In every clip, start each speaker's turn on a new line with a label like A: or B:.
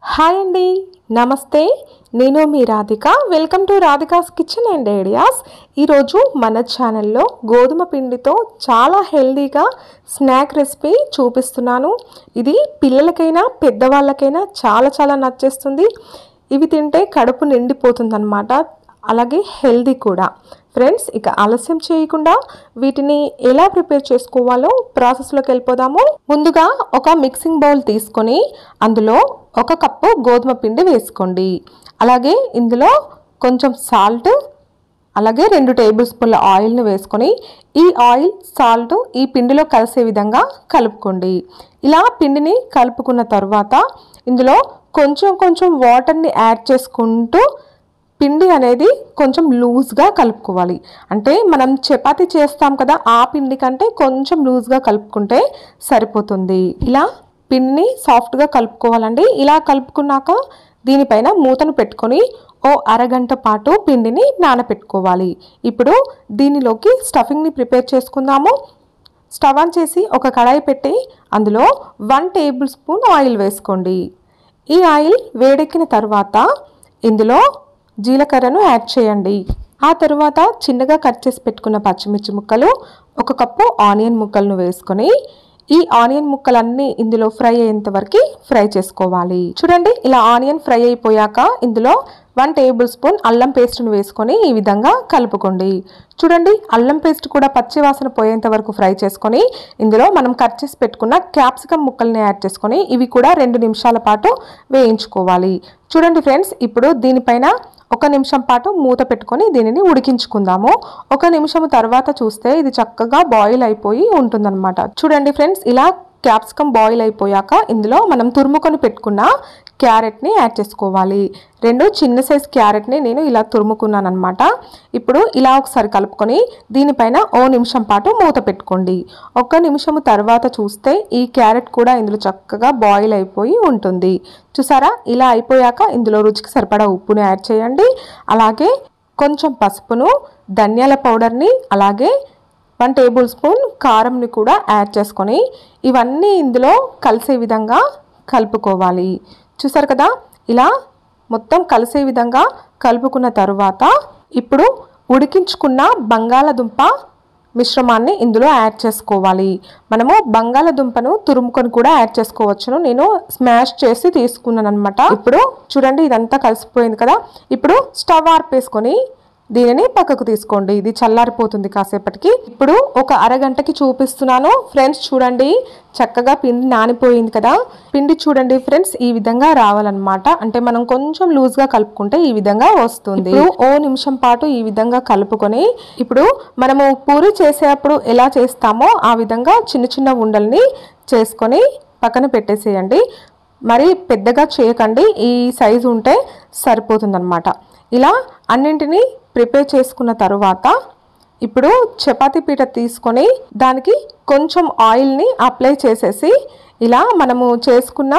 A: hi అండి నమస్తే నేను మీ Radhika welcome to Radhika's kitchen and ideas ఈరోజు మన ఛానల్లో గోధుమ పిండితో చాలా హెల్దీగా స్నాక్ రెసిపీ చూపిస్తున్నాను ఇది పిల్లలకైనా పెద్దవాళ్ళకైనా చాలా చాలా నచ్చేస్తుంది ఇవి తింటే కడుపు నిండిపోతుందన్నమాట అలాగే హెల్దీ కూడా ఫ్రెండ్స్ ఇక ఆలస్యం చేయకుండా వీటిని ఎలా ప్రిపేర్ చేసుకోవాలో ప్రాసెస్లోకి వెళ్ళిపోదాము ముందుగా ఒక మిక్సింగ్ బౌల్ తీసుకొని అందులో ఒక కప్పు గోధుమ పిండి వేసుకోండి అలాగే ఇందులో కొంచెం సాల్ట్ అలాగే రెండు టేబుల్ స్పూన్ల ఆయిల్ని వేసుకొని ఈ ఆయిల్ సాల్ట్ ఈ పిండిలో కలిసే విధంగా కలుపుకోండి ఇలా పిండిని కలుపుకున్న తర్వాత ఇందులో కొంచెం కొంచెం వాటర్ని యాడ్ చేసుకుంటూ పిండి అనేది కొంచెం లూజ్గా కలుపుకోవాలి అంటే మనం చపాతి చేస్తాం కదా ఆ పిండి కంటే కొంచెం లూజ్గా కలుపుకుంటే సరిపోతుంది ఇలా పిండిని సాఫ్ట్గా కలుపుకోవాలండి ఇలా కలుపుకున్నాక దీనిపైన మూతను పెట్టుకొని ఓ అరగంట పాటు పిండిని నానపెట్టుకోవాలి ఇప్పుడు దీనిలోకి స్టఫింగ్ని ప్రిపేర్ చేసుకుందాము స్టవ్ ఆన్ చేసి ఒక కడాయి పెట్టి అందులో వన్ టేబుల్ స్పూన్ ఆయిల్ వేసుకోండి ఈ ఆయిల్ వేడెక్కిన తర్వాత ఇందులో జీలకర్రను యాడ్ చేయండి ఆ తరువాత చిన్నగా కట్ చేసి పెట్టుకున్న పచ్చిమిర్చి ముక్కలు ఒక కప్పు ఆనియన్ ముక్కలను వేసుకొని ఈ ఆనియన్ ముక్కలన్నీ ఇందులో ఫ్రై అయ్యేంత వరకు ఫ్రై చేసుకోవాలి చూడండి ఇలా ఆనియన్ ఫ్రై అయిపోయాక ఇందులో వన్ టేబుల్ స్పూన్ అల్లం పేస్ట్ను వేసుకొని ఈ విధంగా కలుపుకోండి చూడండి అల్లం పేస్ట్ కూడా పచ్చి వాసన పోయేంత వరకు ఫ్రై చేసుకొని ఇందులో మనం కట్ చేసి పెట్టుకున్న క్యాప్సికమ్ ముక్కల్ని యాడ్ చేసుకొని ఇవి కూడా రెండు నిమిషాల పాటు వేయించుకోవాలి చూడండి ఫ్రెండ్స్ ఇప్పుడు దీనిపైన ఒక నిమిషం పాటు మూత పెట్టుకొని దీనిని ఉడికించుకుందాము ఒక నిమిషం తర్వాత చూస్తే ఇది చక్కగా బాయిల్ అయిపోయి ఉంటుందన్నమాట చూడండి ఫ్రెండ్స్ ఇలా క్యాప్సికమ్ బాయిల్ అయిపోయాక ఇందులో మనం తురుముకొని పెట్టుకున్న క్యారెట్ని యాడ్ చేసుకోవాలి రెండు చిన్న సైజ్ క్యారెట్ని నేను ఇలా తురుముకున్నాను అనమాట ఇప్పుడు ఇలా ఒకసారి కలుపుకొని దీనిపైన ఓ నిమిషం పాటు మూత పెట్టుకోండి ఒక్క నిమిషం తర్వాత చూస్తే ఈ క్యారెట్ కూడా ఇందులో చక్కగా బాయిల్ అయిపోయి ఉంటుంది చూసారా ఇలా అయిపోయాక ఇందులో రుచికి సరిపడా ఉప్పును యాడ్ చేయండి అలాగే కొంచెం పసుపును ధనియాల పౌడర్ని అలాగే వన్ టేబుల్ స్పూన్ కారంని కూడా యాడ్ చేసుకొని ఇవన్నీ ఇందులో కలిసే విధంగా కలుపుకోవాలి చూసారు కదా ఇలా మొత్తం కలిసే విధంగా కలుపుకున్న తరువాత ఇప్పుడు ఉడికించుకున్న బంగాళదుంప మిశ్రమాన్ని ఇందులో యాడ్ చేసుకోవాలి మనము బంగాళదుంపను తురుముకొని కూడా యాడ్ చేసుకోవచ్చును నేను స్మాష్ చేసి తీసుకున్నాను అనమాట ఇప్పుడు చూడండి ఇదంతా కలిసిపోయింది కదా ఇప్పుడు స్టవ్ ఆర్పేసుకొని దీనిని పక్కకు తీసుకోండి ఇది చల్లారిపోతుంది కాసేపటికి ఇప్పుడు ఒక అరగంటకి చూపిస్తున్నాను ఫ్రెండ్స్ చూడండి చక్కగా పిండి నానిపోయింది కదా పిండి చూడండి ఫ్రెండ్స్ ఈ విధంగా రావాలన్నమాట అంటే మనం కొంచెం లూజ్గా కలుపుకుంటే ఈ విధంగా వస్తుంది ఇప్పుడు ఓ నిమిషం పాటు ఈ విధంగా కలుపుకొని ఇప్పుడు మనము పూరి చేసేటప్పుడు ఎలా చేస్తామో ఆ విధంగా చిన్న చిన్న ఉండల్ని చేసుకొని పక్కన పెట్టేసేయండి మరి పెద్దగా చేయకండి ఈ సైజు ఉంటే సరిపోతుందన్నమాట ఇలా అన్నింటినీ ప్రిపేర్ చేసుకున్న తరువాత ఇప్పుడు చపాతీ పీట తీసుకొని దానికి కొంచెం ఆయిల్ని అప్లై చేసేసి ఇలా మనము చేసుకున్న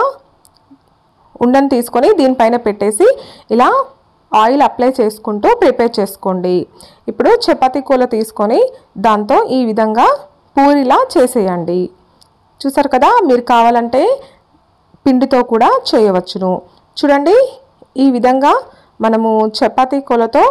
A: ఉండని తీసుకొని దీనిపైన పెట్టేసి ఇలా ఆయిల్ అప్లై చేసుకుంటూ ప్రిపేర్ చేసుకోండి ఇప్పుడు చపాతీ కూల తీసుకొని దాంతో ఈ విధంగా పూరిలా చేసేయండి చూసారు కదా మీరు కావాలంటే పిండితో కూడా చేయవచ్చును చూడండి ఈ విధంగా మనము చపాతీ కూలతో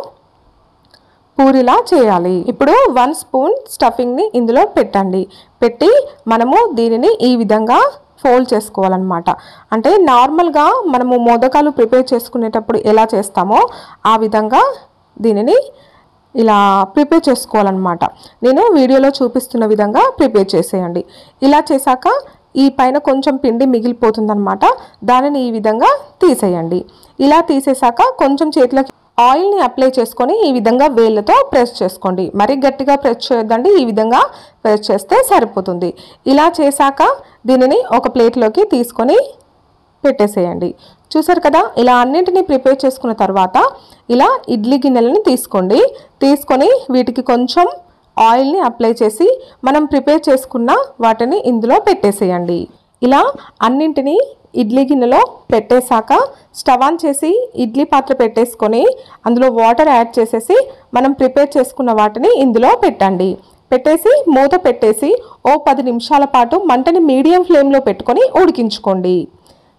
A: పూరిలా చేయాలి ఇప్పుడు వన్ స్పూన్ స్టఫింగ్ని ఇందులో పెట్టండి పెట్టి మనము దీనిని ఈ విధంగా ఫోల్డ్ చేసుకోవాలన్నమాట అంటే నార్మల్గా మనము మోదకాలు ప్రిపేర్ చేసుకునేటప్పుడు ఎలా చేస్తామో ఆ విధంగా దీనిని ఇలా ప్రిపేర్ చేసుకోవాలన్నమాట నేను వీడియోలో చూపిస్తున్న విధంగా ప్రిపేర్ చేసేయండి ఇలా చేశాక ఈ పైన కొంచెం పిండి మిగిలిపోతుందన్నమాట దానిని ఈ విధంగా తీసేయండి ఇలా తీసేశాక కొంచెం చేతిలోకి ఆయిల్ని అప్లై చేసుకొని ఈ విధంగా వేళ్ళతో ప్రెస్ చేసుకోండి మరీ గట్టిగా ప్రెస్ చేయొద్దండి ఈ విధంగా ప్రెస్ చేస్తే సరిపోతుంది ఇలా చేశాక దీనిని ఒక ప్లేట్లోకి తీసుకొని పెట్టేసేయండి చూసారు కదా ఇలా అన్నింటినీ ప్రిపేర్ చేసుకున్న తర్వాత ఇలా ఇడ్లీ గిన్నెలని తీసుకోండి తీసుకొని వీటికి కొంచెం ఆయిల్ని అప్లై చేసి మనం ప్రిపేర్ చేసుకున్న వాటిని ఇందులో పెట్టేసేయండి ఇలా అన్నింటినీ ఇడ్లీ గిన్నెలో పెట్టేశాక స్టవ్ ఆన్ చేసి ఇడ్లీ పాత్ర పెట్టేసుకొని అందులో వాటర్ యాడ్ చేసేసి మనం ప్రిపేర్ చేసుకున్న వాటిని ఇందులో పెట్టండి పెట్టేసి మూత పెట్టేసి ఓ పది నిమిషాల పాటు మంటని మీడియం ఫ్లేమ్లో పెట్టుకొని ఉడికించుకోండి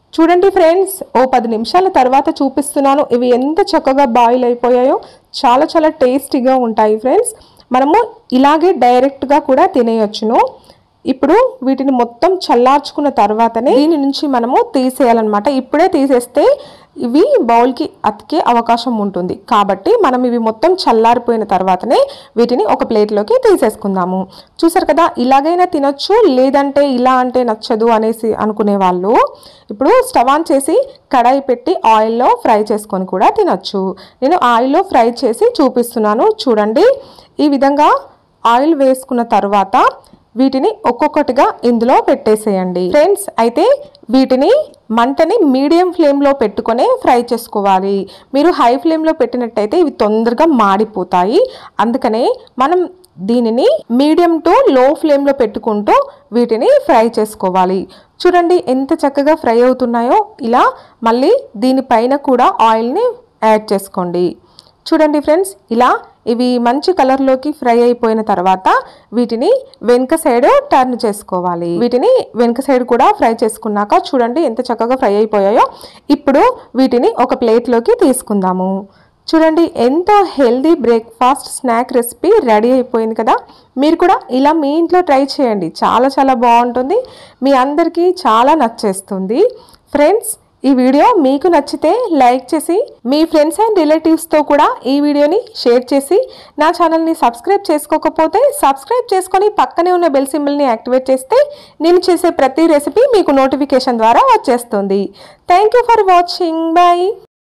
A: చూడండి ఫ్రెండ్స్ ఓ పది నిమిషాల తర్వాత చూపిస్తున్నాను ఇవి ఎంత చక్కగా బాయిల్ అయిపోయాయో చాలా చాలా టేస్టీగా ఉంటాయి ఫ్రెండ్స్ మనము ఇలాగే డైరెక్ట్గా కూడా తినేయొచ్చును ఇప్పుడు వీటిని మొత్తం చల్లార్చుకున్న తర్వాతనే దీని నుంచి మనము తీసేయాలన్నమాట ఇప్పుడే తీసేస్తే ఇవి బౌల్కి అతికే అవకాశం ఉంటుంది కాబట్టి మనం ఇవి మొత్తం చల్లారిపోయిన తర్వాతనే వీటిని ఒక ప్లేట్లోకి తీసేసుకుందాము చూసారు కదా ఇలాగైనా తినొచ్చు లేదంటే ఇలా అంటే నచ్చదు అనేసి అనుకునే వాళ్ళు ఇప్పుడు స్టవ్ ఆన్ చేసి కడాయి పెట్టి ఆయిల్లో ఫ్రై చేసుకొని కూడా తినొచ్చు నేను ఆయిల్లో ఫ్రై చేసి చూపిస్తున్నాను చూడండి ఈ విధంగా ఆయిల్ వేసుకున్న తర్వాత వీటిని ఒక్కొక్కటిగా ఇందులో పెట్టేసేయండి ఫ్రెండ్స్ అయితే వీటిని మంటని మీడియం ఫ్లేమ్లో పెట్టుకొని ఫ్రై చేసుకోవాలి మీరు హై ఫ్లేమ్లో పెట్టినట్టయితే ఇవి తొందరగా మాడిపోతాయి అందుకనే మనం దీనిని మీడియం టు లో ఫ్లేమ్లో పెట్టుకుంటూ వీటిని ఫ్రై చేసుకోవాలి చూడండి ఎంత చక్కగా ఫ్రై అవుతున్నాయో ఇలా మళ్ళీ దీనిపైన కూడా ఆయిల్ని యాడ్ చేసుకోండి చూడండి ఫ్రెండ్స్ ఇలా ఇవి మంచి కలర్లోకి ఫ్రై అయిపోయిన తర్వాత వీటిని వెనుక సైడ్ టర్న్ చేసుకోవాలి వీటిని వెనుక సైడ్ కూడా ఫ్రై చేసుకున్నాక చూడండి ఎంత చక్కగా ఫ్రై అయిపోయాయో ఇప్పుడు వీటిని ఒక ప్లేట్లోకి తీసుకుందాము చూడండి ఎంతో healthy breakfast snack recipe ready అయిపోయింది కదా మీరు కూడా ఇలా మీ ఇంట్లో ట్రై చేయండి చాలా చాలా బాగుంటుంది మీ అందరికీ చాలా నచ్చేస్తుంది ఫ్రెండ్స్ ఈ వీడియో మీకు నచ్చితే లైక్ చేసి మీ ఫ్రెండ్స్ అండ్ రిలేటివ్స్తో కూడా ఈ వీడియోని షేర్ చేసి నా ఛానల్ని సబ్స్క్రైబ్ చేసుకోకపోతే సబ్స్క్రైబ్ చేసుకొని పక్కనే ఉన్న బెల్ సింబల్ని యాక్టివేట్ చేస్తే నేను చేసే ప్రతి రెసిపీ మీకు నోటిఫికేషన్ ద్వారా వచ్చేస్తుంది thank you for watching bye